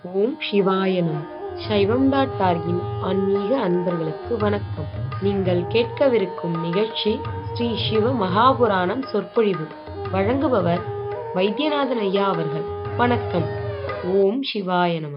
ஓம் சிவாய நம சைவம் டாட் டார்கின் ஆன்மீக அன்பர்களுக்கு வணக்கம் நீங்கள் கேட்கவிருக்கும் நிகழ்ச்சி ஸ்ரீ சிவ மகாபுராணம் சொற்பொழிவு வழங்குபவர் வைத்தியநாதன் ஐயா அவர்கள் வணக்கம் ஓம் சிவாய நம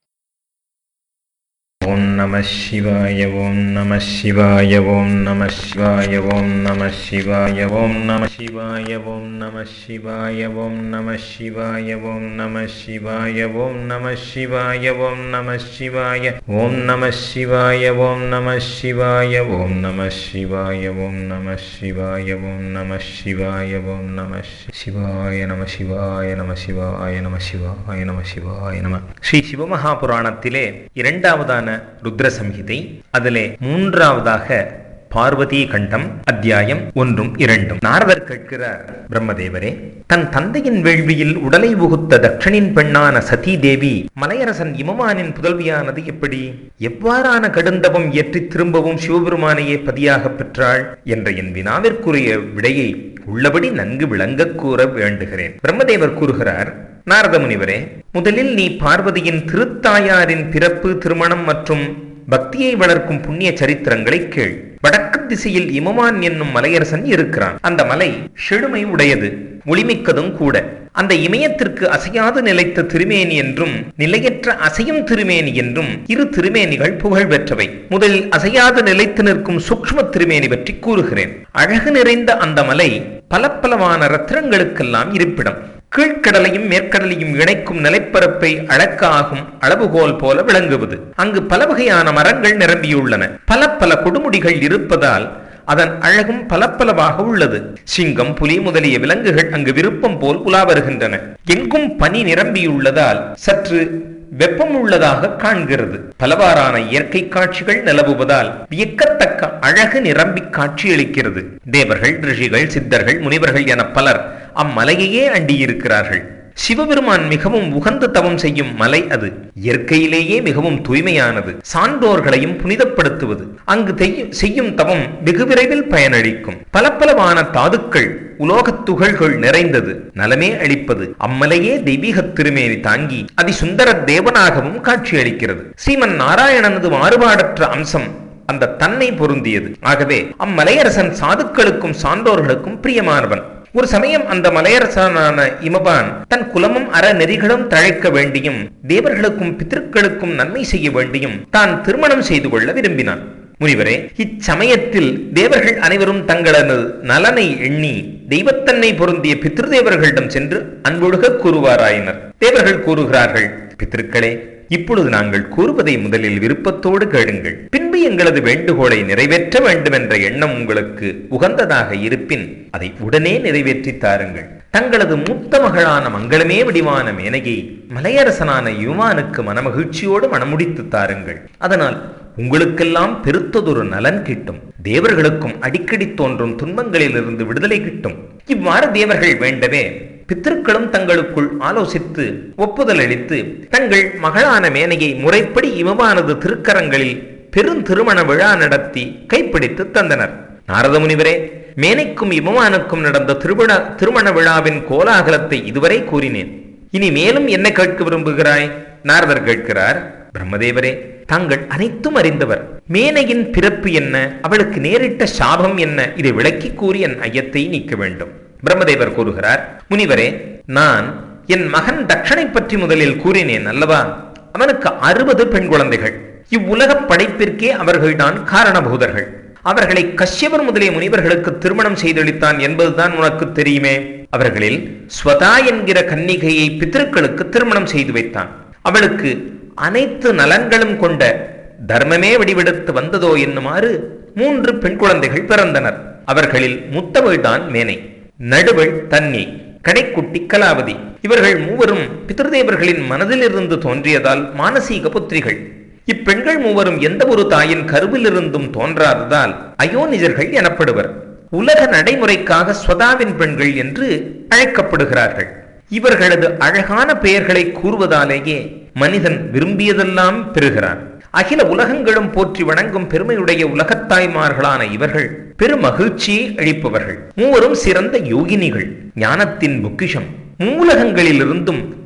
ஓம் நம சிவாய ஓம் நம சிவாய ஓம் நம சிவாய ஓம் நம சிவாய ஓம் நம சிவாய ஓம் நம சிவாய ஓம் நம சிவாய ஓம் நம சிவாய ஓம் நம சிவாய ஓம் நம சிவாய ஓம் நம சிவாய ஓம் நம சிவாய ஓம் நம சிவாய ஓம் நம சிவாய ஓம் நம சிவாய ஓம் நம சிவாய நம சிவாய நம சிவாய நம சிவாய நம சிவாய நம ஸ்ரீ சிவமகாபுராணத்திலே இரண்டாவதான ருத்ர சம்ஹிதை அதிலே மூன்றாவதாக பார்வதி கண்டம் அத்தியாயம் ஒன்றும் இரண்டும் நாரதர் கேட்கிறார் பிரம்மதேவரே தன் தந்தையின் வேள்வியில் உடலை புகுத்த தட்சணின் பெண்ணான சதி தேவி மலையரசன் இமமானின் புதல்வியானது எப்படி எவ்வாறான கடுந்தவம் இயற்றி திரும்பவும் சிவபெருமானையே பதியாக பெற்றாள் என்ற என் வினாவிற்குரிய விடையை உள்ளபடி நன்கு விளங்கக் கூற வேண்டுகிறேன் பிரம்மதேவர் கூறுகிறார் நாரத முனிவரே முதலில் நீ பார்வதியின் திருத்தாயாரின் பிறப்பு திருமணம் மற்றும் பக்தியை வளர்க்கும் புண்ணிய சரித்திரங்களை கேள் வடக்கு திசையில் இமமான் என்னும் மலையரசன் இருக்கிறான் அந்த மலை செழுமை உடையது ஒளிமிக்கதும் கூட அந்த இமயத்திற்கு அசையாது நிலைத்த திருமேனி என்றும் நிலையற்ற அசையும் திருமேனி என்றும் இரு திருமேனிகள் புகழ் பெற்றவை முதலில் அசையாது நிலைத்து நிற்கும் சூக்ஷ்ம திருமேனி பற்றி கூறுகிறேன் அழகு நிறைந்த அந்த மலை பலப்பலவான ரத்தினங்களுக்கெல்லாம் இருப்பிடம் கீழ்க்கடலையும் மேற்கடலையும் இணைக்கும் நிலைப்பரப்பை அளக்க ஆகும் அளவுகோல் போல விளங்குவது அங்கு பல வகையான மரங்கள் நிரம்பியுள்ளன பல பல கொடுமுடிகள் இருப்பதால் அதன் அழகும் பலப்பலவாக உள்ளது சிங்கம் புலி முதலிய விலங்குகள் அங்கு விருப்பம் போல் உலா வருகின்றன எங்கும் பனி நிரம்பியுள்ளதால் சற்று வெப்பம் உள்ளதாக காண்கிறது பலவாறான இயற்கை காட்சிகள் நிலவுவதால் வியக்கத்தக்க அழகு நிரம்பி காட்சியளிக்கிறது தேவர்கள் ரிஷிகள் சித்தர்கள் முனிவர்கள் என பலர் அம்மலையையே அண்டியிருக்கிறார்கள் சிவபெருமான் மிகவும் உகந்த தவம் செய்யும் மலை அது இயற்கையிலேயே மிகவும் தூய்மையானது சான்றோர்களையும் புனிதப்படுத்துவது அங்கு செய்யும் தவம் வெகு விரைவில் பயனளிக்கும் பலப்பலவான தாதுக்கள் உலோகத் துகள்கள் நிறைந்தது நலமே அளிப்பது அம்மலையே தெய்வீக திருமேனி தாங்கி அதி சுந்தர தேவனாகவும் காட்சியளிக்கிறது ஸ்ரீமன் நாராயணனது மாறுபாடற்ற அம்சம் அந்த தன்னை பொருந்தியது ஆகவே அம்மலையரசன் சாதுக்களுக்கும் சான்றோர்களுக்கும் பிரியமானவன் ஒரு சமயம் அந்த மலையரசனான இமபான் தன் குலமும் அற நெறிகளும் தழைக்க வேண்டியும் தேவர்களுக்கும் பித்திருக்களுக்கும் நன்மை செய்ய வேண்டியும் தான் திருமணம் செய்து கொள்ள விரும்பினான் முனிவரே இச்சமயத்தில் தேவர்கள் அனைவரும் தங்களது நலனை எண்ணி தெய்வத்தன்னை பொருந்திய பித்ருதேவர்களிடம் சென்று அன்பொழுக கூறுவாராயினர் தேவர்கள் கூறுகிறார்கள் பித்திருக்களே இப்பொழுது நாங்கள் கூறுவதை முதலில் விருப்பத்தோடு கேளுங்கள் பின்பு எங்களது வேண்டுகோளை நிறைவேற்ற வேண்டும் என்ற எண்ணம் உங்களுக்கு உகந்ததாக இருப்பின் அதை உடனே நிறைவேற்றி தாருங்கள் தங்களது மூத்த மகளான மங்களமே வடிவான மேனையை மலையரசனான யுவானுக்கு மனமகிழ்ச்சியோடு மனமுடித்து தாருங்கள் அதனால் உங்களுக்கெல்லாம் பெருத்ததொரு நலன் கிட்டும் தேவர்களுக்கும் அடிக்கடி தோன்றும் துன்பங்களிலிருந்து விடுதலை கிட்டும் இவ்வாறு தேவர்கள் வேண்டவே பித்திருக்களும் தங்களுக்குள் ஆலோசித்து ஒப்புதல் அளித்து தங்கள் மகளான மேனையை முறைப்படி இமமானது திருக்கரங்களில் பெரும் திருமண விழா நடத்தி கைப்பிடித்து தந்தனர் நாரத முனிவரே மேனைக்கும் இமமானுக்கும் நடந்த திருவிழா திருமண விழாவின் கோலாகலத்தை இதுவரை கூறினேன் இனி மேலும் என்ன கேட்க விரும்புகிறாய் நாரதர் கேட்கிறார் பிரம்மதேவரே தாங்கள் அனைத்தும் அறிந்தவர் மேனையின் பிறப்பு என்ன அவளுக்கு நேரிட்ட சாபம் என்ன இதை விளக்கி கூறி என் ஐயத்தை நீக்க வேண்டும் பிரம்மதேவர் கூறுகிறார் முனிவரே நான் என் மகன் தட்சணை பற்றி முதலில் கூறினேன் அல்லவா அவனுக்கு அறுபது பெண் குழந்தைகள் இவ்வுலக படைப்பிற்கே அவர்கள்தான் காரணபூதர்கள் அவர்களை கஷ்யவர் முதலிய முனிவர்களுக்கு திருமணம் செய்தளித்தான் என்பதுதான் உனக்கு தெரியுமே அவர்களில் ஸ்வதா என்கிற கன்னிகையை பித்திருக்களுக்கு திருமணம் செய்து வைத்தான் அவளுக்கு அனைத்து நலன்களும் கொண்ட தர்மமே வடிவெடுத்து வந்ததோ என்னுமாறு மூன்று பெண் குழந்தைகள் பிறந்தனர் அவர்களில் முத்தவள்தான் மேனை நடுவள் தன்யை கடைக்குட்டி கலாவதி இவர்கள் மூவரும் பித்ருதேவர்களின் மனதிலிருந்து தோன்றியதால் மானசீக புத்திரிகள் இப்பெண்கள் மூவரும் எந்த ஒரு தாயின் கருவிலிருந்தும் தோன்றாததால் அயோனிஜர்கள் எனப்படுவர் உலக நடைமுறைக்காக ஸ்வதாவின் பெண்கள் என்று அழைக்கப்படுகிறார்கள் இவர்களது அழகான பெயர்களை கூறுவதாலேயே மனிதன் விரும்பியதெல்லாம் பெறுகிறான் அகில உலகங்களும் போற்றி வணங்கும் பெருமையுடைய உலகத்தாய்மார்களான இவர்கள் பெருமகிழ்ச்சியை அளிப்பவர்கள் மூவரும் சிறந்த யோகினிகள் ஞானத்தின் பொக்கிஷம் மூலகங்களிலிருந்தும்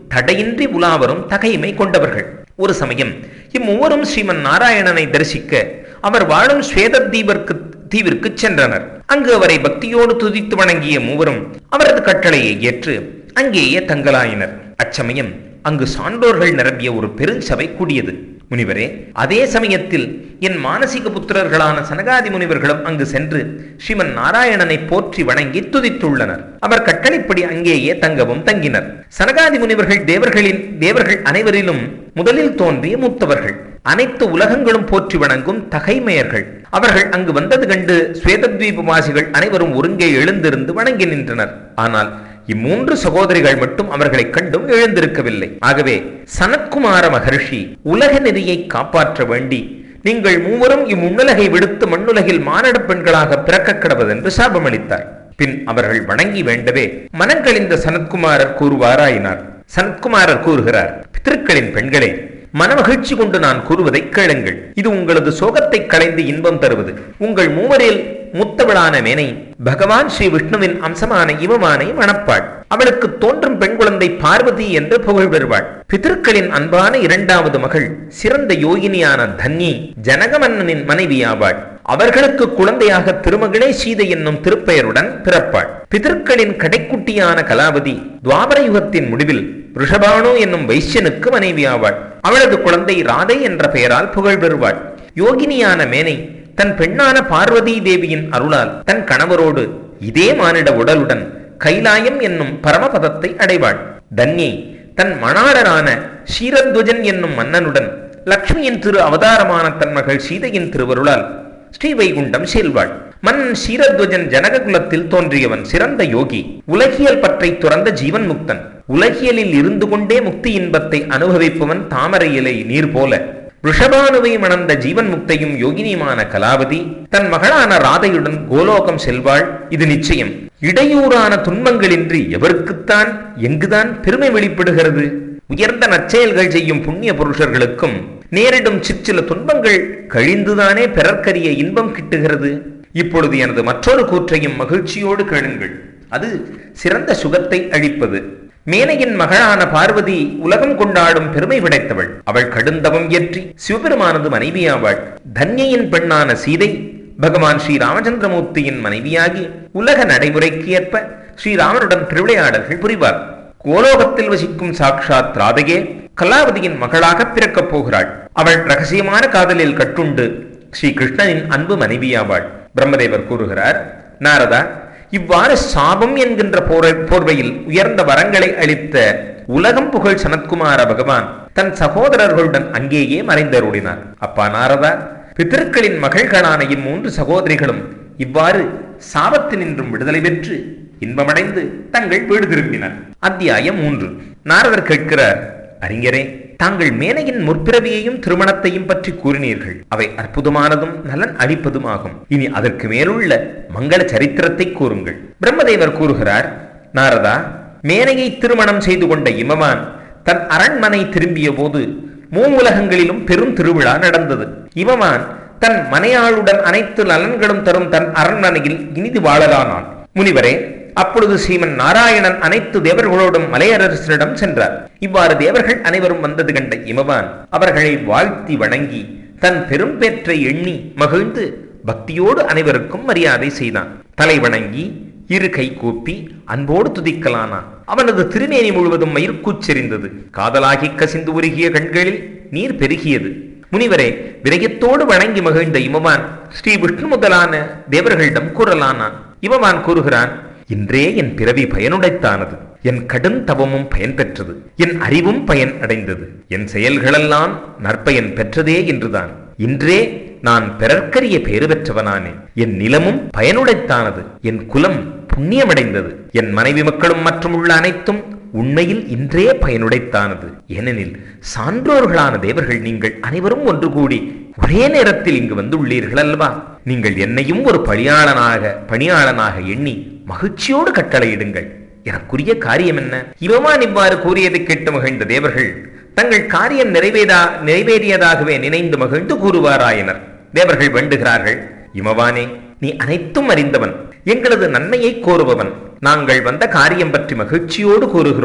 தடையின்றி உலாவரும் தகைமை கொண்டவர்கள் ஒரு சமயம் இம்மூவரும் ஸ்ரீமன் நாராயணனை தரிசிக்க அவர் வாழும் ஸ்வேத தீபர்க்கு தீவிற்கு சென்றனர் அங்கு அவரை பக்தியோடு துதித்து வணங்கிய மூவரும் அவரது கட்டளையை ஏற்று அங்கேயே தங்கலாயினர் அச்சமயம் அங்கு சான்றோர்கள் நிரம்பிய ஒரு பெருஞ்சபை கூடியது முனிவரே அதே சமயத்தில் என் மானசீக புத்திரர்களான சனகாதி முனிவர்களும் அங்கு சென்று ஸ்ரீமன் நாராயணனை போற்றி வணங்கி துதித்துள்ளனர் அவர் கட்டளைப்படி அங்கேயே தங்கவும் தங்கினர் சனகாதி முனிவர்கள் தேவர்களின் தேவர்கள் அனைவரிலும் முதலில் தோன்றிய மூத்தவர்கள் அனைத்து உலகங்களும் போற்றி வணங்கும் தகைமையர்கள் அவர்கள் அங்கு வந்தது கண்டு ஸ்வேதத்வீபவாசிகள் அனைவரும் ஒருங்கே எழுந்திருந்து வணங்கி நின்றனர் ஆனால் இம்மூன்று சகோதரிகள் மட்டும் அவர்களைக் கண்டும் எழுந்திருக்கவில்லை ஆகவே சனத்குமார மகர்ஷி உலக நெறியை காப்பாற்ற வேண்டி நீங்கள் மூவரும் இம்முன்னுலகை விடுத்து மண்ணுலகில் மானிட பெண்களாக பிறக்க கிடவதென்று சாபமளித்தார் பின் அவர்கள் வணங்கி வேண்டவே மனங்கழிந்த சனத்குமாரர் கூறுவாராயினார் சனத்குமாரர் கூறுகிறார் பித்திருக்களின் பெண்களே மனமகிழ்ச்சி கொண்டு நான் கூறுவதை கேளுங்கள் இது உங்களது சோகத்தை களைந்து இன்பம் தருவது உங்கள் மூவரில் மூத்தவளான மேனை பகவான் ஸ்ரீ விஷ்ணுவின் அம்சமான இவமானை மணப்பாள் அவளுக்கு தோன்றும் பெண் குழந்தை பார்வதி என்று புகழ் பெறுவாள் பிதற்களின் அன்பான இரண்டாவது மகள் சிறந்த யோகினியான தன்யை ஜனகமன்னனின் மனைவியாவாள் அவர்களுக்கு குழந்தையாக திருமகளே சீதை என்னும் திருப்பெயருடன் பிறப்பாள் பிதற்களின் கடைக்குட்டியான கலாவதி துவாபர யுகத்தின் முடிவில் ரிஷபானு என்னும் வைசியனுக்கு மனைவியாவாள் அவளது குழந்தை ராதை என்ற பெயரால் புகழ் பெறுவாள் யோகினியான மேனை தன் பெண்ணான பார்வதி தேவியின் அருளால் தன் கணவரோடு இதே மானிட உடலுடன் கைலாயம் என்னும் பரமபதத்தை அடைவாள் தன்யை தன் மணாளரான ஷீரத்வஜன் என்னும் மன்னனுடன் லக்ஷ்மியின் திரு அவதாரமான தன் மகள் சீதையின் திருவருளால் ஸ்ரீவைகுண்டம் செல்வாள் மன்னன் ஷீரத்வஜன் ஜனக குலத்தில் தோன்றியவன் சிறந்த யோகி உலகியல் பற்றை துறந்த ஜீவன் முக்தன் உலகியலில் இருந்து கொண்டே முக்தி இன்பத்தை அனுபவிப்பவன் தாமரை இலை நீர் போல ரிஷபானுவை மணந்த ஜீவன் முக்தையும் யோகினியுமான கலாவதி தன் மகளான ராதையுடன் கோலோகம் செல்வாள் இது நிச்சயம் இடையூறான துன்பங்களின்றி எவருக்குத்தான் எங்குதான் பெருமை வெளிப்படுகிறது உயர்ந்த நற்செயல்கள் செய்யும் புண்ணிய புருஷர்களுக்கும் நேரிடும் சிற்சில துன்பங்கள் கழிந்துதானே பிறர்க்கரிய இன்பம் கிட்டுகிறது இப்பொழுது எனது மற்றொரு கூற்றையும் மகிழ்ச்சியோடு கேளுங்கள் அது சிறந்த சுகத்தை அளிப்பது மேனையின் மகளான பார்வதி உலகம் கொண்டாடும் பெருமை படைத்தவள் அவள் கடுந்தவம் இயற்றி சிவபெருமானது மனைவியாவாள் தன்யையின் பெண்ணான சீதை பகவான் ஸ்ரீ ராமச்சந்திரமூர்த்தியின் மனைவியாகி உலக நடைமுறைக்கு ஏற்ப ஸ்ரீராமனுடன் திருவிளையாடல்கள் புரிவார் கோலோகத்தில் வசிக்கும் சாக்ஷாத் ராதையே கலாவதியின் மகளாக பிறக்கப் போகிறாள் அவள் ரகசியமான காதலில் கட்டுண்டு ஸ்ரீ கிருஷ்ணனின் அன்பு மனைவியாவாள் பிரம்மதேவர் கூறுகிறார் நாரதா இவ்வாறு சாபம் என்கின்ற போரை போர்வையில் உயர்ந்த வரங்களை அளித்த உலகம் புகழ் சனத்குமார பகவான் தன் சகோதரர்களுடன் அங்கேயே மறைந்தருளினார் அப்பா நாரதா பித்திருக்களின் மகள்களான இம்மூன்று சகோதரிகளும் இவ்வாறு சாபத்தினின்றும் விடுதலை பெற்று இன்பமடைந்து தங்கள் வீடு திரும்பினர் அத்தியாயம் மூன்று நாரதர் கேட்கிறார் அறிஞரே தாங்கள் மேனையின் முற்பிறவியையும் திருமணத்தையும் பற்றி கூறினீர்கள் அவை அற்புதமானதும் நலன் அளிப்பதும் ஆகும் இனி அதற்கு மேலுள்ள மங்கள சரித்திரத்தை கூறுங்கள் பிரம்மதேவர் கூறுகிறார் நாரதா மேனையை திருமணம் செய்து கொண்ட இமவான் தன் அரண்மனை திரும்பிய போது மூவுலகங்களிலும் பெரும் திருவிழா நடந்தது இமவான் தன் மனையாளுடன் அனைத்து நலன்களும் தரும் தன் அரண்மனையில் இனிது வாழலானான் முனிவரே அப்பொழுது ஸ்ரீமன் நாராயணன் அனைத்து தேவர்களோடும் மலையரசரிடம் சென்றார் இவ்வாறு தேவர்கள் அனைவரும் வந்தது கண்ட இமவான் அவர்களை வாழ்த்தி வணங்கி தன் பெரும்பேற்றை எண்ணி மகிழ்ந்து பக்தியோடு அனைவருக்கும் மரியாதை செய்தான் தலை வணங்கி இரு கை கூப்பி அன்போடு துதிக்கலானான் அவனது திருநேனி முழுவதும் மயிர்கூச்செறிந்தது காதலாகி கசிந்து உருகிய கண்களில் நீர் பெருகியது முனிவரே விரயத்தோடு வணங்கி மகிழ்ந்த இமவான் ஸ்ரீ விஷ்ணு முதலான தேவர்களிடம் கூறலானான் இமவான் கூறுகிறான் இன்றே என் பிறவி பயனுடைத்தானது என் கடும் தவமும் பயன் பெற்றது என் அறிவும் பயன் அடைந்தது என் செயல்களெல்லாம் நற்பயன் பெற்றதே என்றுதான் இன்றே நான் பிறர்க்கரிய பேறு பெற்றவனானேன் என் நிலமும் பயனுடைத்தானது என் குலம் புண்ணியமடைந்தது என் மனைவி மக்களும் மற்றும் உள்ள அனைத்தும் உண்மையில் இன்றே பயனுடைத்தானது ஏனெனில் சான்றோர்களான தேவர்கள் நீங்கள் அனைவரும் ஒன்று கூடி ஒரே நேரத்தில் இங்கு வந்துள்ளீர்கள் அல்லவா நீங்கள் என்னையும் ஒரு பணியாளனாக பணியாளனாக எண்ணி மகிழ்ச்சியோடு கட்டளையிடுங்கள் எனக்குரிய காரியம் என்ன இவமான் இவ்வாறு கூறியதை கேட்டு மகிழ்ந்த தேவர்கள் தங்கள் காரியம் நிறைவேதா நிறைவேறியதாகவே நினைந்து மகிழ்ந்து கூறுவாராயினர் தேவர்கள் வேண்டுகிறார்கள் இமவானே நீ அனைத்தும் அறிந்தவன் எங்களது நன்மையை கோருபவன் நாங்கள் வந்த காரியம் பற்றி மகிழ்ச்சியோடு கூறுகிறோம்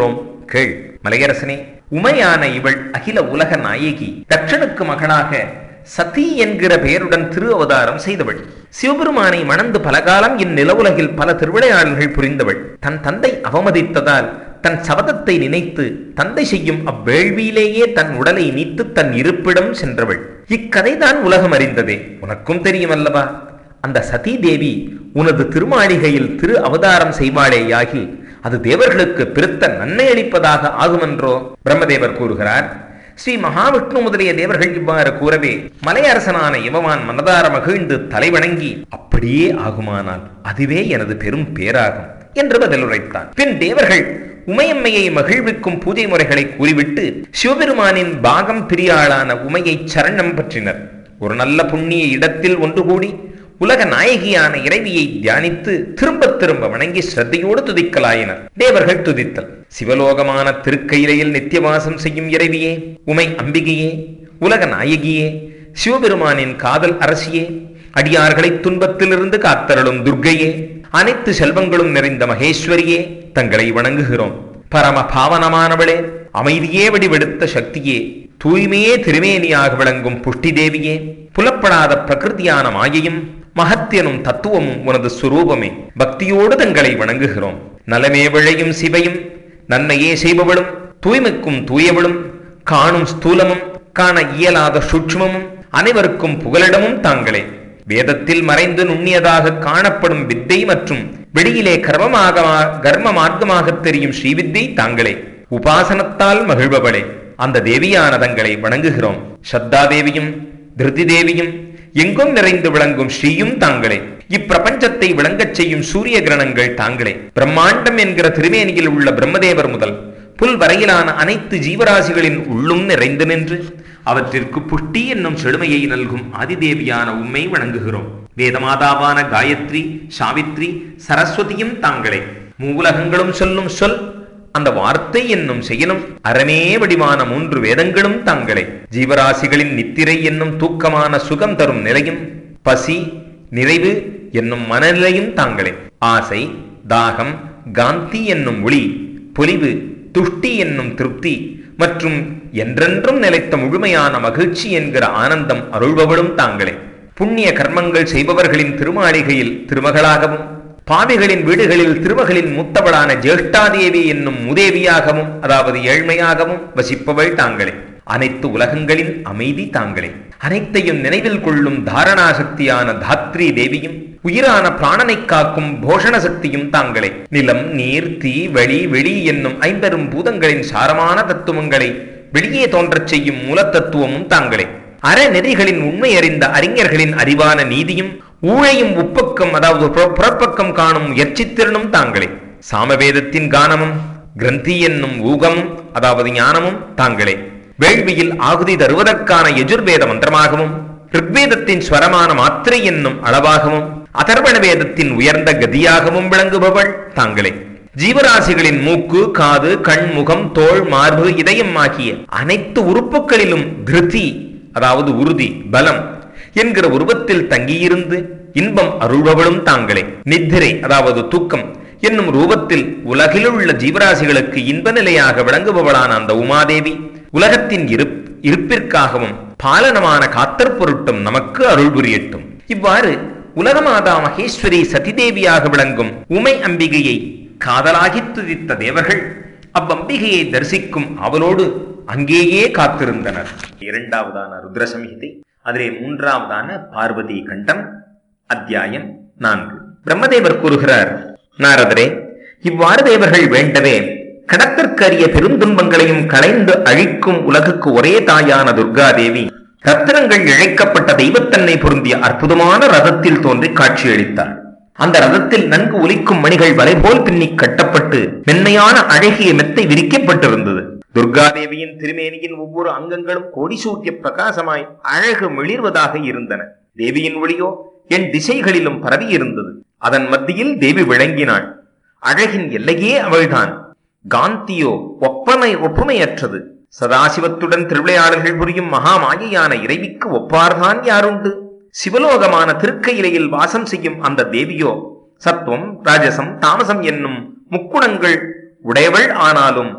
கேள் மலையரசனே உமையான இவள் அகில உலக நாயகி தட்சனுக்கு மகளாக சதி என்கிற பெயருடன் திரு அவதாரம் செய்தவள் சிவபெருமானை மணந்து பலகாலம் இந்நிலவுலகில் பல திருவிளையாடல்கள் புரிந்தவள் தன் தந்தை அவமதித்ததால் தன் சபதத்தை நினைத்து தந்தை செய்யும் அவ்வேள்வியிலேயே தன் உடலை நீத்து தன் இருப்பிடம் சென்றவள் இக்கதைதான் உலகம் அறிந்ததே உனக்கும் தெரியுமல்லவா அந்த சதி தேவி உனது திருமாளிகையில் திரு அவதாரம் செய்வாளேயாகில் அது தேவர்களுக்கு பெருத்த நன்மை அளிப்பதாக ஆகுமென்றோ பிரம்மதேவர் கூறுகிறார் ஸ்ரீ மகாவிஷ்ணு முதலிய தேவர்கள் இவ்வாறு கூறவே மலையரசனான இவமான் மனதார மகிழ்ந்து தலைவணங்கி அப்படியே ஆகுமானால் அதுவே எனது பெரும் பேராகும் என்று பதிலுரைத்தான் பின் தேவர்கள் உமையம்மையை மகிழ்விக்கும் பூஜை முறைகளை கூறிவிட்டு சிவபெருமானின் பாகம் பிரியாளான உமையை சரணம் பற்றினர் ஒரு நல்ல புண்ணிய இடத்தில் ஒன்று கூடி உலக நாயகியான இறைவியை தியானித்து திரும்ப திரும்ப வணங்கி ஸ்ரத்தையோடு துதிக்கலாயினர் தேவர்கள் துதித்தல் சிவலோகமான திருக்கையிலையில் நித்தியவாசம் செய்யும் இறைவியே உமை அம்பிகையே உலக நாயகியே சிவபெருமானின் காதல் அரசியே அடியார்களை துன்பத்திலிருந்து காத்தருளும் துர்க்கையே அனைத்து செல்வங்களும் நிறைந்த மகேஸ்வரியே தங்களை வணங்குகிறோம் பரம பாவனமானவளே அமைதியே வடிவெடுத்த சக்தியே தூய்மையே திருமேனியாக விளங்கும் புஷ்டி தேவியே புலப்படாத பிரகிருதியான மாயையும் மகத்தியனும் தத்துவமும் உனது சுரூபமே பக்தியோடு தங்களை வணங்குகிறோம் நலமே விழையும் சிவையும் நன்மையே செய்பவளும் தூய்மைக்கும் தூயவளும் காணும் ஸ்தூலமும் காண இயலாத சூட்சுமமும் அனைவருக்கும் புகலிடமும் தாங்களே வேதத்தில் மறைந்து நுண்ணியதாக காணப்படும் வித்தை மற்றும் வெளியிலே கர்மமாக கர்ம மார்க்கமாக தெரியும் ஸ்ரீவித்தை தாங்களே உபாசனத்தால் மகிழ்பவளே அந்த தேவியான தங்களை வணங்குகிறோம் சத்தா தேவியும் திருதி தேவியும் எங்கும் நிறைந்து விளங்கும் ஸ்ரீயும் தாங்களே இப்பிரபஞ்சத்தை விளங்கச் செய்யும் சூரிய கிரணங்கள் தாங்களே பிரம்மாண்டம் என்கிற திருமேனியில் உள்ள பிரம்மதேவர் முதல் புல் வரையிலான அனைத்து ஜீவராசிகளின் உள்ளும் நிறைந்து நின்று அவற்றிற்கு புஷ்டி என்னும் செழுமையை நல்கும் ஆதிதேவியான உண்மை வணங்குகிறோம் வேதமாதாவான காயத்ரி சாவித்ரி சரஸ்வதியும் தாங்களே மூலகங்களும் சொல்லும் சொல் அந்த வார்த்தை என்னும் செயலும் அறமே வடிவான மூன்று வேதங்களும் தாங்களே ஜீவராசிகளின் நித்திரை என்னும் தூக்கமான சுகம் தரும் நிலையும் பசி நிறைவு என்னும் மனநிலையும் தாங்களே ஆசை தாகம் காந்தி என்னும் ஒளி பொலிவு துஷ்டி என்னும் திருப்தி மற்றும் என்றென்றும் நிலைத்த முழுமையான மகிழ்ச்சி என்கிற ஆனந்தம் அருள்பவளும் தாங்களே புண்ணிய கர்மங்கள் செய்பவர்களின் திருமாளிகையில் திருமகளாகவும் பாவிகளின் வீடுகளில் திருமகளின் மூத்தவளான ஜேஷ்டாதேவி என்னும் முதேவியாகவும் அதாவது ஏழ்மையாகவும் வசிப்பவள் தாங்களே அனைத்து உலகங்களின் அமைதி தாங்களே அனைத்தையும் நினைவில் கொள்ளும் தாரணா சக்தியான தாத்ரி தேவியும் உயிரான பிராணனை காக்கும் போஷண சக்தியும் தாங்களே நிலம் நீர் தீ வெளி வெளி என்னும் ஐம்பெரும் பூதங்களின் சாரமான தத்துவங்களை வெளியே தோன்றச் செய்யும் மூலத்தத்துவமும் தாங்களே அறநெறிகளின் உண்மை அறிந்த அறிஞர்களின் அறிவான நீதியும் ஊழையும் உப்பக்கம் அதாவது புற- புறப்பக்கம் காணும் முயற்சித்திறனும் தாங்களே சாமவேதத்தின் கானமும் கிரந்தி என்னும் ஊகமும் அதாவது ஞானமும் தாங்களே வேள்வியில் ஆகுதி தருவதற்கான எஜுர்வேத மந்திரமாகவும் ரிக்வேதத்தின் ஸ்வரமான மாத்திரை என்னும் அளவாகவும் அதர்வண வேதத்தின் உயர்ந்த கதியாகவும் விளங்குபவள் தாங்களே ஜீவராசிகளின் மூக்கு காது கண் முகம் தோள் மார்பு இதயம் ஆகிய அனைத்து உறுப்புகளிலும் திருதி அதாவது உறுதி பலம் என்கிற உருவத்தில் தங்கியிருந்து இன்பம் அருள்பவளும் தாங்களே நித்திரை அதாவது தூக்கம் என்னும் ரூபத்தில் உலகிலுள்ள ஜீவராசிகளுக்கு இன்ப நிலையாக விளங்குபவளான அந்த உமாதேவி உலகத்தின் இருப் இருப்பிற்காகவும் பாலனமான காத்தற் பொருட்டும் நமக்கு அருள் புரியட்டும் இவ்வாறு உலகமாதா மகேஸ்வரி சதிதேவியாக விளங்கும் உமை அம்பிகையை காதலாகித் துதித்த தேவர்கள் அவ்வம்பிகையை தரிசிக்கும் அவளோடு அங்கேயே காத்திருந்தனர் இரண்டாவதான ருத்ர சம்ஹிதை அதிலே மூன்றாவதான பார்வதி கண்டம் அத்தியாயம் நான்கு பிரம்மதேவர் கூறுகிறார் நாரதரே இவ்வாறு தேவர்கள் வேண்டவே கடத்திற்கரிய பெருந்துன்பங்களையும் களைந்து அழிக்கும் உலகுக்கு ஒரே தாயான துர்காதேவி ரத்தினங்கள் இழைக்கப்பட்ட தெய்வத்தன்மை பொருந்திய அற்புதமான ரதத்தில் தோன்றி காட்சியளித்தார் அந்த ரதத்தில் நன்கு ஒலிக்கும் மணிகள் வலைபோல் பின்னி கட்டப்பட்டு மென்மையான அழகிய மெத்தை விரிக்கப்பட்டிருந்தது துர்காதேவியின் திருமேனியின் ஒவ்வொரு அங்கங்களும் கோடிசூட்டிய பிரகாசமாய் அழகு மிளிர்வதாக இருந்தன தேவியின் ஒளியோ என் திசைகளிலும் பரவி இருந்தது அதன் மத்தியில் தேவி விளங்கினாள் அழகின் எல்லையே அவள்தான் காந்தியோ ஒப்பனை ஒப்புமையற்றது சதாசிவத்துடன் திருவிளையாடல்கள் புரியும் மகாமாயையான இறைவிக்கு ஒப்பார்தான் யாருண்டு சிவலோகமான திருக்கையிலையில் வாசம் செய்யும் அந்த தேவியோ சத்துவம் ராஜசம் தாமசம் என்னும் முக்குணங்கள் உடையவள் ஆனாலும்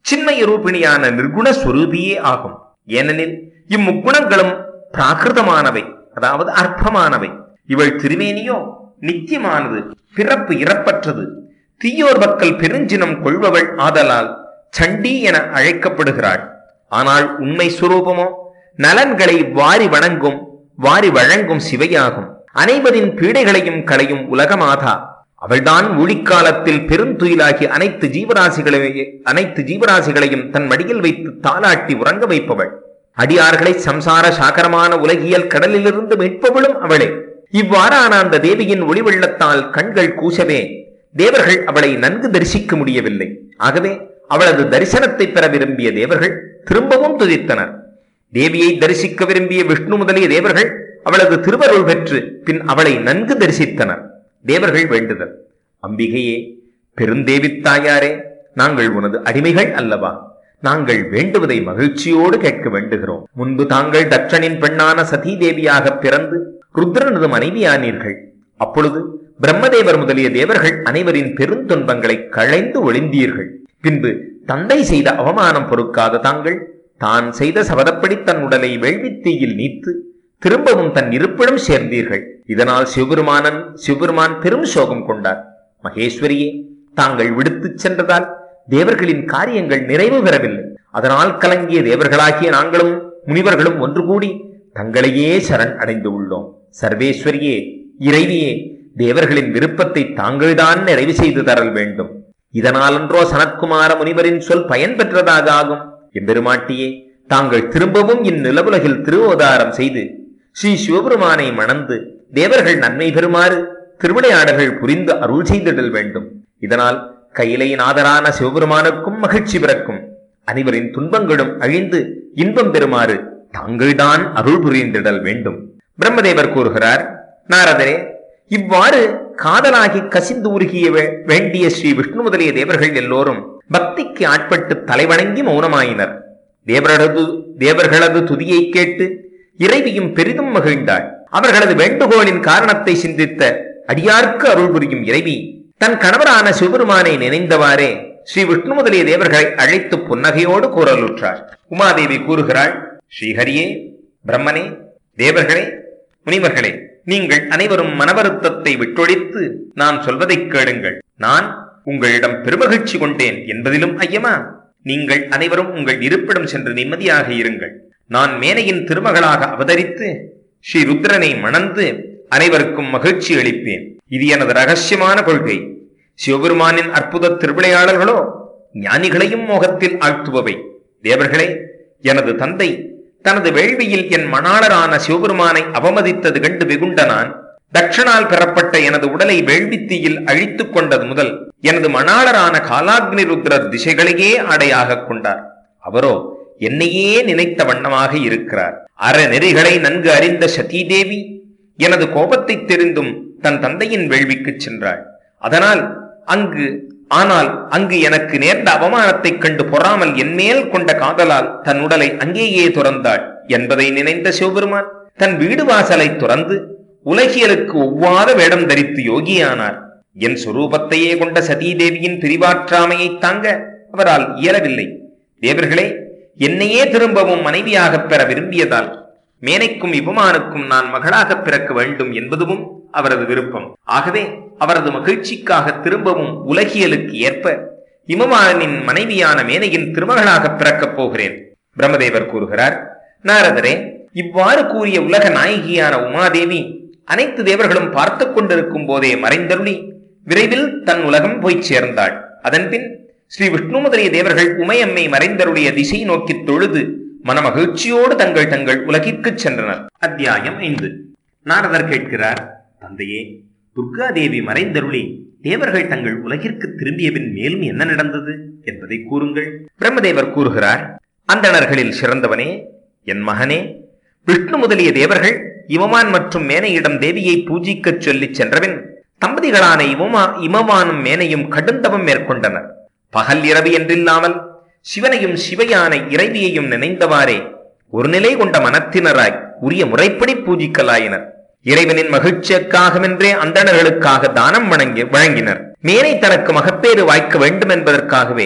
சின்மய ரூபிணியான நிர்குண ஸ்வரூபியே ஆகும் ஏனெனில் இம்முக்குணங்களும் பிராகிருதமானவை அதாவது அற்பமானவை இவள் திருமேனியோ நித்தியமானது பிறப்பு இறப்பற்றது தீயோர் மக்கள் பெருஞ்சினம் கொள்பவள் ஆதலால் சண்டி என அழைக்கப்படுகிறாள் ஆனால் உண்மை சுரூபமோ நலன்களை வாரி வணங்கும் வாரி வழங்கும் சிவையாகும் அனைவரின் பீடைகளையும் களையும் உலகமாதா அவள்தான் ஊழிக்காலத்தில் பெருந்துயிலாகி அனைத்து ஜீவராசிகளையும் அனைத்து ஜீவராசிகளையும் தன் மடியில் வைத்து தாளாட்டி உறங்க வைப்பவள் அடியார்களை சம்சார சாகரமான உலகியல் கடலிலிருந்து மீட்பவளும் அவளே இவ்வாறான அந்த தேவியின் ஒளி வெள்ளத்தால் கண்கள் கூசவே தேவர்கள் அவளை நன்கு தரிசிக்க முடியவில்லை ஆகவே அவளது தரிசனத்தை பெற விரும்பிய தேவர்கள் திரும்பவும் துதித்தனர் தேவியை தரிசிக்க விரும்பிய விஷ்ணு முதலிய தேவர்கள் அவளது திருவருள் பெற்று பின் அவளை நன்கு தரிசித்தனர் தேவர்கள் வேண்டுதல் அம்பிகையே பெருந்தேவித் தாயாரே நாங்கள் உனது அடிமைகள் அல்லவா நாங்கள் வேண்டுவதை மகிழ்ச்சியோடு கேட்க வேண்டுகிறோம் முன்பு தாங்கள் தட்சனின் பெண்ணான சதீ தேவியாக பிறந்து ருத்ரனது மனைவியானீர்கள் அப்பொழுது பிரம்மதேவர் முதலிய தேவர்கள் அனைவரின் பெருந்துன்பங்களை களைந்து ஒளிந்தீர்கள் பின்பு தந்தை செய்த அவமானம் பொறுக்காத தாங்கள் தான் செய்த சபதப்படி தன் உடலை வேள்வித்தீயில் நீத்து திரும்பவும் தன் இருப்பிடம் சேர்ந்தீர்கள் இதனால் சிவபெருமானன் சிவபெருமான் பெரும் சோகம் கொண்டார் மகேஸ்வரியே தாங்கள் விடுத்துச் சென்றதால் தேவர்களின் காரியங்கள் நிறைவு பெறவில்லை அதனால் கலங்கிய தேவர்களாகிய நாங்களும் முனிவர்களும் ஒன்று கூடி தங்களையே சரண் அடைந்து உள்ளோம் சர்வேஸ்வரியே இறைவியே தேவர்களின் விருப்பத்தை தாங்கள்தான் நிறைவு செய்து தரல் வேண்டும் இதனாலன்றோ சனத்குமார முனிவரின் சொல் பயன் பெற்றதாக ஆகும் எம்பெருமாட்டியே தாங்கள் திரும்பவும் இந்நிலவுலகில் திருவதாரம் செய்து ஸ்ரீ சிவபெருமானை மணந்து தேவர்கள் நன்மை பெறுமாறு திருவிளையாடல்கள் புரிந்து அருள் செய்திடல் வேண்டும் இதனால் கையிலையின் ஆதரான சிவபெருமானுக்கும் மகிழ்ச்சி பிறக்கும் அனைவரின் துன்பங்களும் அழிந்து இன்பம் பெறுமாறு தாங்கள்தான் அருள் புரிந்திடல் வேண்டும் பிரம்மதேவர் கூறுகிறார் நாரதரே இவ்வாறு காதலாகி கசிந்து உருகிய வே- வேண்டிய ஸ்ரீ விஷ்ணு முதலிய தேவர்கள் எல்லோரும் பக்திக்கு ஆட்பட்டு தலைவணங்கி மௌனமாயினர் தேவர்களது தேவர்களது துதியை கேட்டு இறைவியும் பெரிதும் மகிழ்ந்தாள் அவர்களது வேண்டுகோளின் காரணத்தை சிந்தித்த அடியார்க்கு அருள் புரியும் இறைவி தன் கணவரான சிவபெருமானை நினைந்தவாறே ஸ்ரீ விஷ்ணு முதலிய தேவர்களை அழைத்து புன்னகையோடு கூறலுற்றார் உமாதேவி கூறுகிறாள் ஸ்ரீஹரியே பிரம்மனே தேவர்களே முனிவர்களே நீங்கள் அனைவரும் மனவருத்தத்தை விட்டொழித்து நான் சொல்வதைக் கேளுங்கள் நான் உங்களிடம் பெருமகிழ்ச்சி கொண்டேன் என்பதிலும் ஐயமா நீங்கள் அனைவரும் உங்கள் இருப்பிடம் சென்று நிம்மதியாக இருங்கள் நான் மேனையின் திருமகளாக அவதரித்து ஸ்ரீ ருத்ரனை மணந்து அனைவருக்கும் மகிழ்ச்சி அளிப்பேன் இது எனது ரகசியமான கொள்கை சிவபெருமானின் அற்புத திருவிளையாடல்களோ ஞானிகளையும் மோகத்தில் ஆழ்த்துபவை தேவர்களே எனது தந்தை தனது வேள்வியில் என் மணாளரான சிவபெருமானை அவமதித்தது கண்டு வெகுண்ட நான் தட்சனால் பெறப்பட்ட எனது உடலை வேள்வித்தீயில் அழித்துக் கொண்டது முதல் எனது மணாளரான காலாக்னி ருத்ரர் திசைகளையே ஆடையாகக் கொண்டார் அவரோ என்னையே நினைத்த வண்ணமாக இருக்கிறார் அறநெறிகளை நன்கு அறிந்த சதீதேவி எனது கோபத்தை தெரிந்தும் தன் தந்தையின் வேள்விக்குச் சென்றாள் அதனால் அங்கு ஆனால் அங்கு எனக்கு நேர்ந்த அவமானத்தைக் கண்டு பொறாமல் என்மேல் கொண்ட காதலால் தன் உடலை அங்கேயே துறந்தாள் என்பதை நினைந்த சிவபெருமான் தன் வீடு வாசலை துறந்து உலகியலுக்கு ஒவ்வாத வேடம் தரித்து யோகியானார் என் சொரூபத்தையே கொண்ட சதீதேவியின் பிரிவாற்றாமையை தாங்க அவரால் இயலவில்லை தேவர்களே என்னையே திரும்பவும் மனைவியாகப் பெற விரும்பியதால் மேனைக்கும் இபமானுக்கும் நான் மகளாகப் பிறக்க வேண்டும் என்பதும் அவரது விருப்பம் ஆகவே அவரது மகிழ்ச்சிக்காக திரும்பவும் உலகியலுக்கு ஏற்ப இமமானின் மனைவியான மேனையின் திருமகளாகப் பிறக்கப் போகிறேன் பிரம்மதேவர் கூறுகிறார் நாரதரே இவ்வாறு கூறிய உலக நாயகியான உமாதேவி அனைத்து தேவர்களும் பார்த்து கொண்டிருக்கும் போதே மறைந்தருளி விரைவில் தன் உலகம் போய்ச் சேர்ந்தாள் அதன்பின் ஸ்ரீ விஷ்ணு முதலிய தேவர்கள் உமையம்மை மறைந்தருளிய திசை நோக்கி தொழுது மனமகிழ்ச்சியோடு தங்கள் தங்கள் உலகிற்குச் சென்றனர் அத்தியாயம் ஐந்து நாரதர் கேட்கிறார் தந்தையே துர்காதேவி மறைந்தருளி தேவர்கள் தங்கள் உலகிற்கு திரும்பியபின் மேலும் என்ன நடந்தது என்பதை கூறுங்கள் பிரம்மதேவர் கூறுகிறார் அந்தணர்களில் சிறந்தவனே என் மகனே விஷ்ணு முதலிய தேவர்கள் இமமான் மற்றும் மேனையிடம் தேவியை பூஜிக்கச் சொல்லிச் சென்றபின் தம்பதிகளான இமமா இமவானும் மேனையும் கடுந்தவம் மேற்கொண்டனர் பகல் இரவு என்றில்லாமல் சிவனையும் சிவையான இறைவியையும் நினைந்தவாறே ஒரு நிலை கொண்ட மனத்தினராய் உரிய முறைப்படி பூஜிக்கலாயினர் இறைவனின் மகிழ்ச்சியக்காகவென்றே அந்தணர்களுக்காக தானம் வணங்கி வழங்கினர் மேனை தனக்கு மகப்பேறு வாய்க்க வேண்டும் என்பதற்காகவே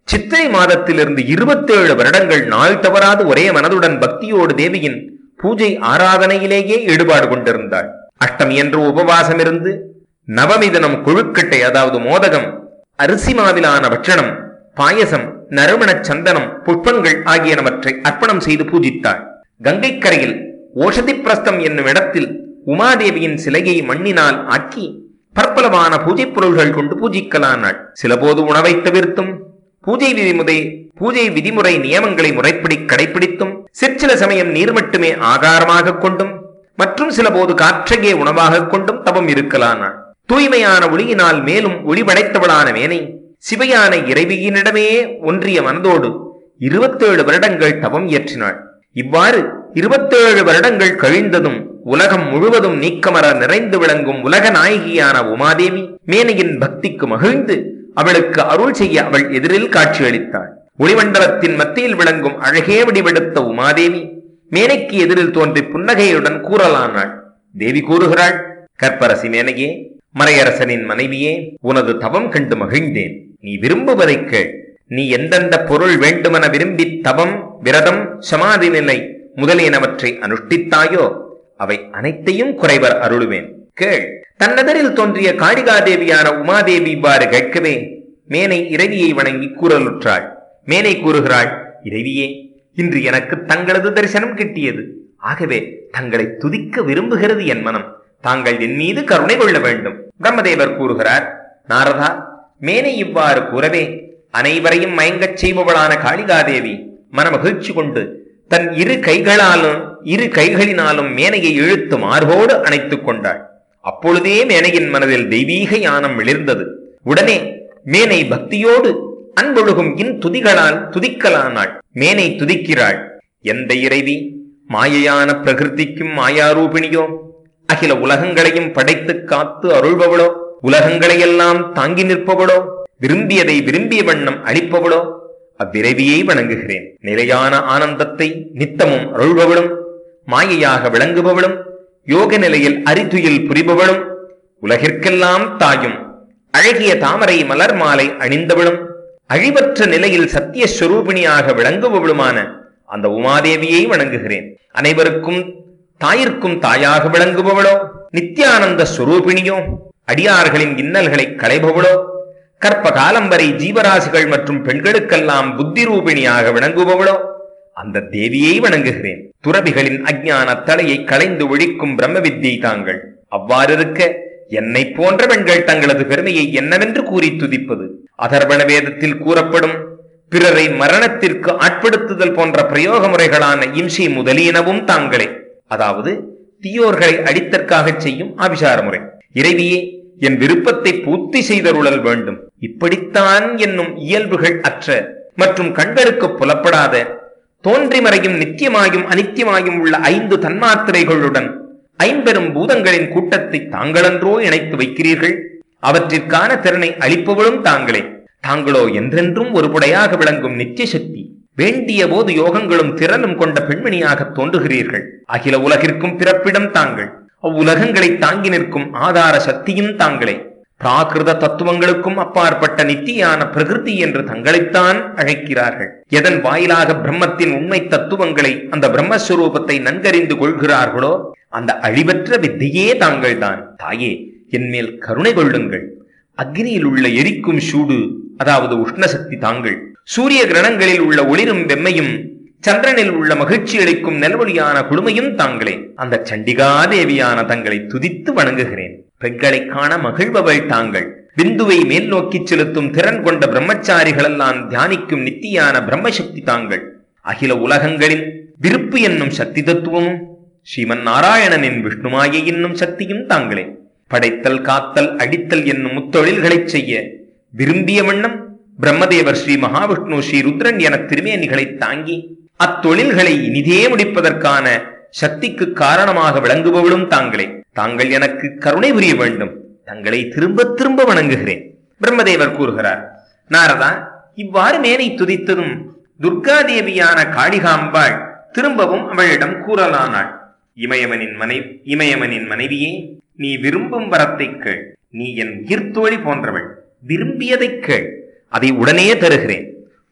சித்திரை மாதத்திலிருந்து இருபத்தேழு வருடங்கள் நாள் தவறாது ஒரே மனதுடன் பக்தியோடு தேவியின் பூஜை ஆராதனையிலேயே ஈடுபாடு கொண்டிருந்தாள் அஷ்டமி என்று உபவாசம் இருந்து நவமி தினம் கொழுக்கட்டை அதாவது மோதகம் அரிசி மாவிலான பட்சணம் பாயசம் நறுமணச் சந்தனம் புஷ்பங்கள் ஆகியனவற்றை அர்ப்பணம் செய்து பூஜித்தாள் கங்கைக்கரையில் ஓஷதி பிரஸ்தம் என்னும் இடத்தில் உமாதேவியின் சிலையை மண்ணினால் ஆக்கி பற்பலவான பூஜைப் பொருள்கள் கொண்டு பூஜிக்கலானாள் சிலபோது உணவை தவிர்த்தும் பூஜை விதிமுறை பூஜை விதிமுறை நியமங்களை முறைப்படி கடைபிடித்தும் சிற்சில சமயம் நீர் மட்டுமே ஆகாரமாக கொண்டும் மற்றும் சிலபோது காற்றையே உணவாக கொண்டும் தவம் இருக்கலானாள் தூய்மையான ஒளியினால் மேலும் ஒளி படைத்தவளான மேனை சிவையான இறைவியினிடமே ஒன்றிய மனதோடு இருபத்தேழு வருடங்கள் தவம் இயற்றினாள் இவ்வாறு இருபத்தேழு வருடங்கள் கழிந்ததும் உலகம் முழுவதும் நீக்கமர நிறைந்து விளங்கும் உலக நாயகியான உமாதேவி மேனையின் பக்திக்கு மகிழ்ந்து அவளுக்கு அருள் செய்ய அவள் எதிரில் காட்சியளித்தாள் ஒளிமண்டலத்தின் மத்தியில் விளங்கும் அழகே வடிவெடுத்த உமாதேவி மேனைக்கு எதிரில் தோன்றி புன்னகையுடன் கூறலானாள் தேவி கூறுகிறாள் கற்பரசி மேனையே மறையரசனின் மனைவியே உனது தவம் கண்டு மகிழ்ந்தேன் நீ விரும்புவதை கேள் நீ எந்தெந்த பொருள் வேண்டுமென விரும்பி தவம் விரதம் சமாதி நிலை முதலியனவற்றை அனுஷ்டித்தாயோ அவை அனைத்தையும் குறைவர் அருளுவேன் கேள் தன்னதரில் தோன்றிய காளிகாதேவியான உமாதேவி இவ்வாறு கேட்கவே மேனை இறைவியை வணங்கி கூறலுற்றாள் மேனை கூறுகிறாள் இறைவியே இன்று எனக்கு தங்களது தரிசனம் கிட்டியது ஆகவே தங்களை துதிக்க விரும்புகிறது என் மனம் தாங்கள் என் மீது கருணை கொள்ள வேண்டும் பிரம்மதேவர் கூறுகிறார் நாரதா மேனை இவ்வாறு கூறவே அனைவரையும் மயங்கச் செய்பவளான காளிகாதேவி மனமகிழ்ச்சி கொண்டு தன் இரு கைகளாலும் இரு கைகளினாலும் மேனையை இழுத்து மார்போடு அணைத்துக் கொண்டாள் அப்பொழுதே மேனையின் மனதில் தெய்வீக யானம் மிளிர்ந்தது உடனே மேனை பக்தியோடு அன்பொழுகும் இன் துதிகளால் துதிக்கலானாள் மேனை துதிக்கிறாள் எந்த இறைவி மாயையான பிரகிருதிக்கும் மாயாரூபிணியோ அகில உலகங்களையும் படைத்து காத்து அருள்பவளோ உலகங்களையெல்லாம் தாங்கி நிற்பவளோ விரும்பியதை விரும்பிய வண்ணம் அளிப்பவளோ அவ்விரைவியை வணங்குகிறேன் நிலையான ஆனந்தத்தை நித்தமும் அருள்பவளும் மாயையாக விளங்குபவளும் யோக நிலையில் அரிதுயில் புரிபவளும் உலகிற்கெல்லாம் தாயும் அழகிய தாமரை மலர் மாலை அணிந்தவளும் அழிவற்ற நிலையில் சத்திய ஸ்வரூபிணியாக விளங்குபவளுமான அந்த உமாதேவியை வணங்குகிறேன் அனைவருக்கும் தாயிற்கும் தாயாக விளங்குபவளோ நித்யானந்த ஸ்வரூபிணியோ அடியார்களின் இன்னல்களை களைபவளோ கற்ப காலம் வரை ஜீவராசிகள் மற்றும் பெண்களுக்கெல்லாம் புத்தி ரூபிணியாக விளங்குபவளோ அந்த தேவியை வணங்குகிறேன் துறவிகளின் அஞ்ஞான தலையை களைந்து ஒழிக்கும் பிரம்ம வித்தியை தாங்கள் அவ்வாறு இருக்க என்னை போன்ற பெண்கள் தங்களது பெருமையை என்னவென்று கூறி துதிப்பது அதர்வண வேதத்தில் கூறப்படும் பிறரை மரணத்திற்கு ஆட்படுத்துதல் போன்ற பிரயோக முறைகளான இம்சை முதலியனவும் தாங்களே அதாவது தீயோர்களை அடித்தற்காக செய்யும் ஆபிசார முறை இறைவியே என் விருப்பத்தை பூர்த்தி செய்தருளல் வேண்டும் இப்படித்தான் என்னும் இயல்புகள் அற்ற மற்றும் கண்களுக்கு புலப்படாத தோன்றி மறையும் நித்தியமாயும் அனித்தியமாயும் உள்ள ஐந்து தன்மாத்திரைகளுடன் ஐம்பெரும் பூதங்களின் கூட்டத்தை தாங்களன்றோ இணைத்து வைக்கிறீர்கள் அவற்றிற்கான திறனை அளிப்பவளும் தாங்களே தாங்களோ என்றென்றும் ஒருபுடையாக விளங்கும் நித்திய சக்தி வேண்டிய போது யோகங்களும் திறனும் கொண்ட பெண்மணியாக தோன்றுகிறீர்கள் அகில உலகிற்கும் பிறப்பிடம் தாங்கள் அவ்வுலகங்களை தாங்கி நிற்கும் ஆதார சக்தியும் தாங்களே பிராகிருத தத்துவங்களுக்கும் அப்பாற்பட்ட நித்தியான பிரகிருதி என்று தங்களைத்தான் அழைக்கிறார்கள் எதன் வாயிலாக பிரம்மத்தின் உண்மை தத்துவங்களை அந்த பிரம்மஸ்வரூபத்தை நன்கறிந்து கொள்கிறார்களோ அந்த அழிவற்ற வித்தையே தாங்கள்தான் தாயே என்மேல் கருணை கொள்ளுங்கள் அக்னியில் உள்ள எரிக்கும் சூடு அதாவது உஷ்ணசக்தி தாங்கள் சூரிய கிரணங்களில் உள்ள ஒளிரும் வெம்மையும் சந்திரனில் உள்ள மகிழ்ச்சி அளிக்கும் நெல்வொலியான குழுமையும் தாங்களே அந்த சண்டிகா தேவியான தங்களை துதித்து வணங்குகிறேன் பெண்களை காண மகிழ்பவள் தாங்கள் பிந்துவை மேல் நோக்கிச் செலுத்தும் திறன் கொண்ட பிரம்மச்சாரிகளெல்லாம் தியானிக்கும் நித்தியான பிரம்மசக்தி தாங்கள் அகில உலகங்களின் விருப்பு என்னும் சக்தி தத்துவமும் ஸ்ரீமன் நாராயணனின் விஷ்ணுமாயை என்னும் சக்தியும் தாங்களே படைத்தல் காத்தல் அடித்தல் என்னும் முத்தொழில்களைச் செய்ய விரும்பிய வண்ணம் பிரம்மதேவர் ஸ்ரீ மகாவிஷ்ணு ஸ்ரீ ருத்ரன் என திருமேனிகளை தாங்கி அத்தொழில்களை இனிதே முடிப்பதற்கான சக்திக்கு காரணமாக விளங்குபவளும் தாங்களே தாங்கள் எனக்கு கருணை புரிய வேண்டும் தங்களை திரும்ப திரும்ப வணங்குகிறேன் பிரம்மதேவர் கூறுகிறார் நாரதா இவ்வாறு மேனை துதித்ததும் துர்காதேவியான காளிகாம்பாள் திரும்பவும் அவளிடம் கூறலானாள் இமயவனின் மனை இமயவனின் மனைவியே நீ விரும்பும் வரத்தை கேள் நீ என் உயிர்த்தோழி போன்றவள் விரும்பியதைக் கேள் அதை உடனே தருகிறேன்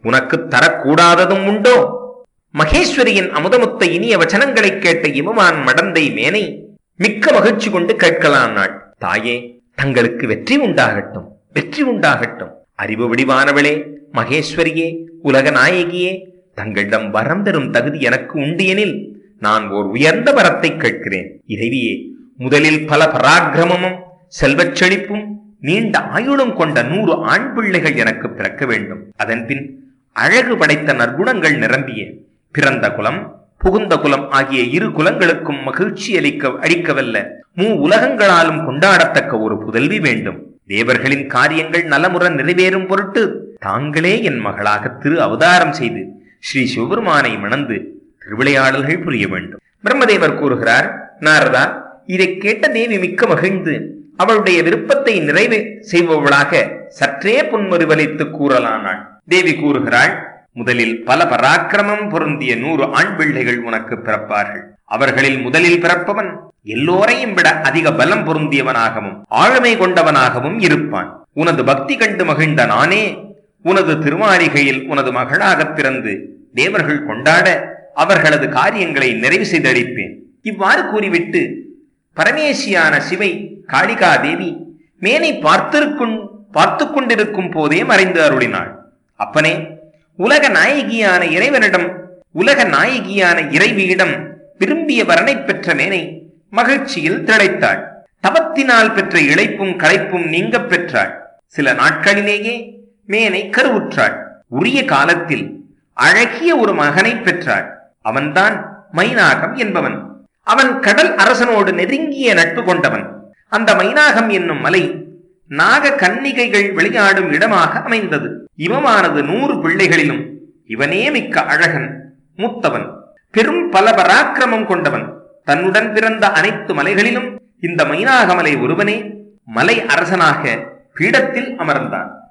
உனக்கு தரக்கூடாததும் உண்டோ மகேஸ்வரியின் அமுதமுத்த இனிய வச்சனங்களைக் கேட்ட இமவான் மடந்தை மேனை மிக்க மகிழ்ச்சி கொண்டு கேட்கலானாள் தாயே தங்களுக்கு வெற்றி உண்டாகட்டும் வெற்றி உண்டாகட்டும் அறிவு வடிவானவளே மகேஸ்வரியே உலக நாயகியே தங்களிடம் வரம் தரும் தகுதி எனக்கு உண்டு எனில் நான் ஓர் உயர்ந்த வரத்தை கேட்கிறேன் இறைவியே முதலில் பல பராக்கிரமமும் செல்வச் செழிப்பும் நீண்ட ஆயுளும் கொண்ட நூறு ஆண் பிள்ளைகள் எனக்கு பிறக்க வேண்டும் அதன்பின் அழகு படைத்த நற்குணங்கள் நிரம்பிய பிறந்த குலம் புகுந்த குலம் ஆகிய இரு குலங்களுக்கும் மகிழ்ச்சி அளிக்க அளிக்கவல்ல மூ உலகங்களாலும் கொண்டாடத்தக்க ஒரு புதல்வி வேண்டும் தேவர்களின் காரியங்கள் நலமுற நிறைவேறும் பொருட்டு தாங்களே என் மகளாக திரு அவதாரம் செய்து ஸ்ரீ சிவபெருமானை மணந்து திருவிளையாடல்கள் புரிய வேண்டும் பிரம்மதேவர் கூறுகிறார் நாரதா இதை கேட்ட தேவி மிக்க மகிழ்ந்து அவளுடைய விருப்பத்தை நிறைவே செய்பவளாக சற்றே புன்முறுவலித்து கூறலானாள் தேவி கூறுகிறாள் முதலில் பல பராக்கிரமம் பொருந்திய நூறு ஆண் பிள்ளைகள் உனக்கு பிறப்பார்கள் அவர்களில் முதலில் பிறப்பவன் எல்லோரையும் விட அதிக பலம் பொருந்தியவனாகவும் ஆளுமை கொண்டவனாகவும் இருப்பான் உனது பக்தி கண்டு மகிழ்ந்த நானே உனது திருமாளிகையில் உனது மகளாகப் பிறந்து தேவர்கள் கொண்டாட அவர்களது காரியங்களை நிறைவு செய்தளிப்பேன் இவ்வாறு கூறிவிட்டு பரமேசியான சிவை காளிகா தேவி மேனை பார்த்திருக்கும் பார்த்து கொண்டிருக்கும் போதே மறைந்து அருளினாள் அப்பனே உலக நாயகியான இறைவனிடம் உலக நாயகியான இறைவியிடம் விரும்பிய வரனை பெற்ற மேனை மகிழ்ச்சியில் திளைத்தாள் தவத்தினால் பெற்ற இழைப்பும் களைப்பும் நீங்க பெற்றாள் சில நாட்களிலேயே மேனை கருவுற்றாள் உரிய காலத்தில் அழகிய ஒரு மகனை பெற்றாள் அவன்தான் மைனாகம் என்பவன் அவன் கடல் அரசனோடு நெருங்கிய நட்பு கொண்டவன் அந்த மைனாகம் என்னும் மலை நாக கன்னிகைகள் விளையாடும் இடமாக அமைந்தது இவமானது நூறு பிள்ளைகளிலும் இவனே மிக்க அழகன் மூத்தவன் பெரும் பல பராக்கிரமம் கொண்டவன் தன்னுடன் பிறந்த அனைத்து மலைகளிலும் இந்த மைனாகமலை ஒருவனே மலை அரசனாக பீடத்தில் அமர்ந்தான்